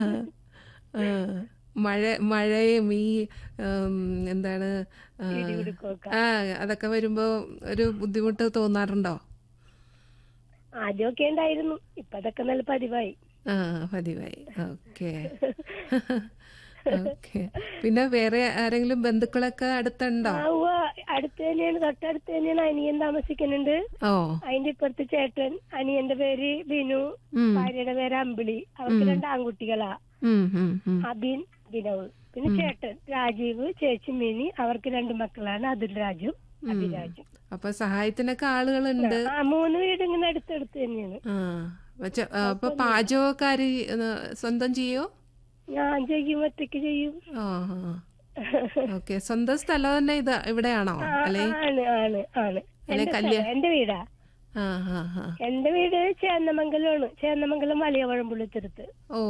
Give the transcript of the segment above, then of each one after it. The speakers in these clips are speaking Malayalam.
ആ. മഴ മഴയും ഈ ഉം, എന്താണ് ആ, ഇടിമിടുക്കമൊക്കെ. ആ അതൊക്കെ വരുമ്പോ ഒരു ബുദ്ധിമുട്ട് തോന്നാറുണ്ടോ ആദ്യമൊക്കെ ഉണ്ടായിരുന്നു ഇപ്പൊ അതൊക്കെ നല്ല പതിവായി ആ പതിവായി ഓക്കെ ഓക്കെ പിന്നെ വേറെ ആരെങ്കിലും ബന്ധുക്കളൊക്കെ അടുത്തുണ്ടോ ആ ഉവ്വ അടുത്ത് തന്നെയാണ് തൊട്ടടുത്ത് തന്നെയാണ് അനിയൻ താമസിക്കുന്നുണ്ട് ഓ അതിന്റെ ഇപ്പുറത്ത് ചേട്ടൻ അനിയന്റെ പേര് ബിനു ഉം. ഭാര്യയുടെ പേര് അമ്പിളി അവർക്ക് രണ്ട് ആൺകുട്ടികളാ ഉം, ഉം, ഉം. അബിൻ ബിനവ് പിന്നെ ചേട്ടൻ രാജീവ് ചേച്ചി മിനി അവർക്ക് രണ്ട് മക്കളാണ് അതുൽ രാജു അഭിരാജും അപ്പൊ സഹായത്തിനൊക്കെ ആളുകളുണ്ട് ആ മൂന്ന് വീട് ഇങ്ങനെ അടുത്തടുത്ത് തന്നെയാണ് ആ പക്ഷെ ആ, അപ്പൊ പാചകക്കാര് സ്വന്തം ചെയ്യോ ഞാൻ ചെയ്യും ഒറ്റയ്ക്ക് ചെയ്യും ആ ഓക്കെ സ്വന്തം സ്ഥലം തന്നെ ഇത് ഇവിടെയാണോ ആ, അല്ലെ ആണ് ആണ് ആണ് അല്ലെ എന്റെ കല്യാ- സ്ഥലം, എന്റെ വീടാ ആ ആ ആ എന്റെ വീട് ചേന്നമംഗലമാണ് ചേന്നമംഗലം വലിയ വഴമ്പുള്ളിത്തരത്ത് ഓ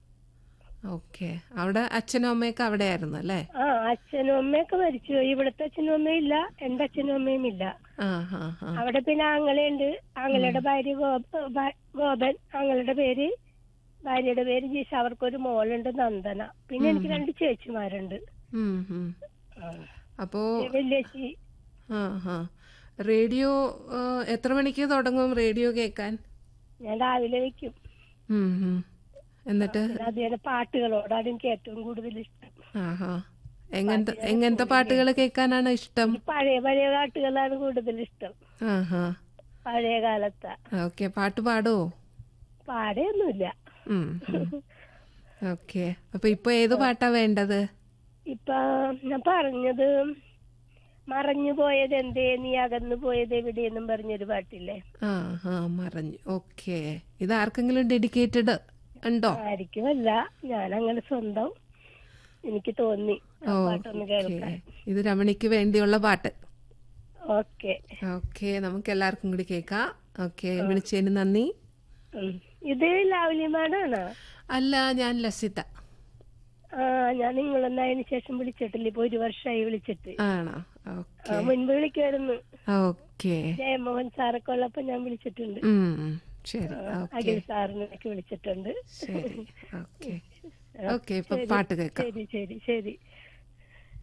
ഓക്കെ അവിടെ അച്ഛനും അമ്മയൊക്കെ അവിടെ ആയിരുന്നു അല്ലേ ആ അച്ഛനും അമ്മയൊക്കെ മരിച്ചു പോയി. ഇവിടുത്തെ അച്ഛനും അമ്മയും ഇല്ല എന്റെ അച്ഛനും അമ്മയും ഇല്ല ആ ആ ആ അവിടെ പിന്നെ ആങ്ങളയുണ്ട് ആങ്ങളുടെ ഭാര്യ ഗോപ- ഭ- ഗോപൻ ആങ്ങളുടെ പേര് ഭാര്യയുടെ പേര് ജീഷ അവർക്കൊരു മോളുണ്ട് നന്ദന പിന്നെ എനിക്ക് രണ്ട് ചേച്ചിമാരുണ്ട് ഉം, ഉം. ആ. അപ്പോ വല്യേച്ചി ആ ആ റേഡിയോ ആ, എത്ര മണിക്ക് തുടങ്ങും റേഡിയോ കേൾക്കാൻ ഞാൻ രാവിലെ വെക്കും ഉം, ഉം. എന്നിട്ട് പിന്നെ അതുപോലെ പാട്ടുകളോടാണ് എനിക്ക് ഏറ്റവും കൂടുതൽ ഇഷ്ടം ആഹാ എങ്ങനത്തെ എങ്ങനത്തെ പാട്ടുകൾ കേൾക്കാനാണ് ഇഷ്ടം ഈ പഴയ പഴയ പാട്ടുകളാണ് കൂടുതൽ ഇഷ്ടം ആഹാ പഴയ കാലത്തെ ഓക്കെ പാട്ട് പാടുവോ പാടെയൊന്നുമില്ല ഉം, ഉം. ഓക്കെ അപ്പൊ ഇപ്പൊ ഏത് പാട്ടാ വേണ്ടത് ഇപ്പൊ ഞാൻ പറഞ്ഞത് മറഞ്ഞു പോയത് എന്തേ നീ അകന്നു പോയത് എവിടെയെന്നും പറഞ്ഞൊരു പാട്ടില്ലേ ആ ആ മറഞ്ഞു ഓക്കെ ഇത് ആർക്കെങ്കിലും ഡെഡിക്കേറ്റഡ് ഉണ്ടോ ആയിരിക്കുമല്ല ഞാൻ അങ്ങനെ സ്വന്തം എനിക്ക് തോന്നി ആ പാട്ടൊന്ന് ഓക്കെ കേൾക്കാൻ ഇത് രമണിക്ക് വേണ്ടിയുള്ള പാട്ട് ഓക്കെ ഓക്കെ നമുക്ക് എല്ലാവർക്കും കൂടി കേൾക്കാം ഓക്കെ വിളിച്ചതിന് നന്ദി ഉം. ഇത് ലവ്ലിമാണാണോ അല്ല ഞാൻ ലസിത ആ ഞാൻ നിങ്ങളൊന്നും അതിന് ശേഷം വിളിച്ചിട്ടില്ല ഇപ്പൊ ഒരു വർഷമായി വിളിച്ചിട്ട് ആണോ ആ, ഓക്കെ മുൻപ് വിളിക്കായിരുന്നു ഓക്കെ ജയമോഹൻ സാറൊക്കെ ഉള്ളപ്പോ ഞാൻ വിളിച്ചിട്ടുണ്ട് ഉം, ശരി ഓക്കെ അഖിൽ സാറിനൊക്കെ വിളിച്ചിട്ടുണ്ട് ശരി ഓക്കെ ഓക്കെ ഇപ്പൊ പാട്ട് കേൾക്കാം ശരി ശരി ശരി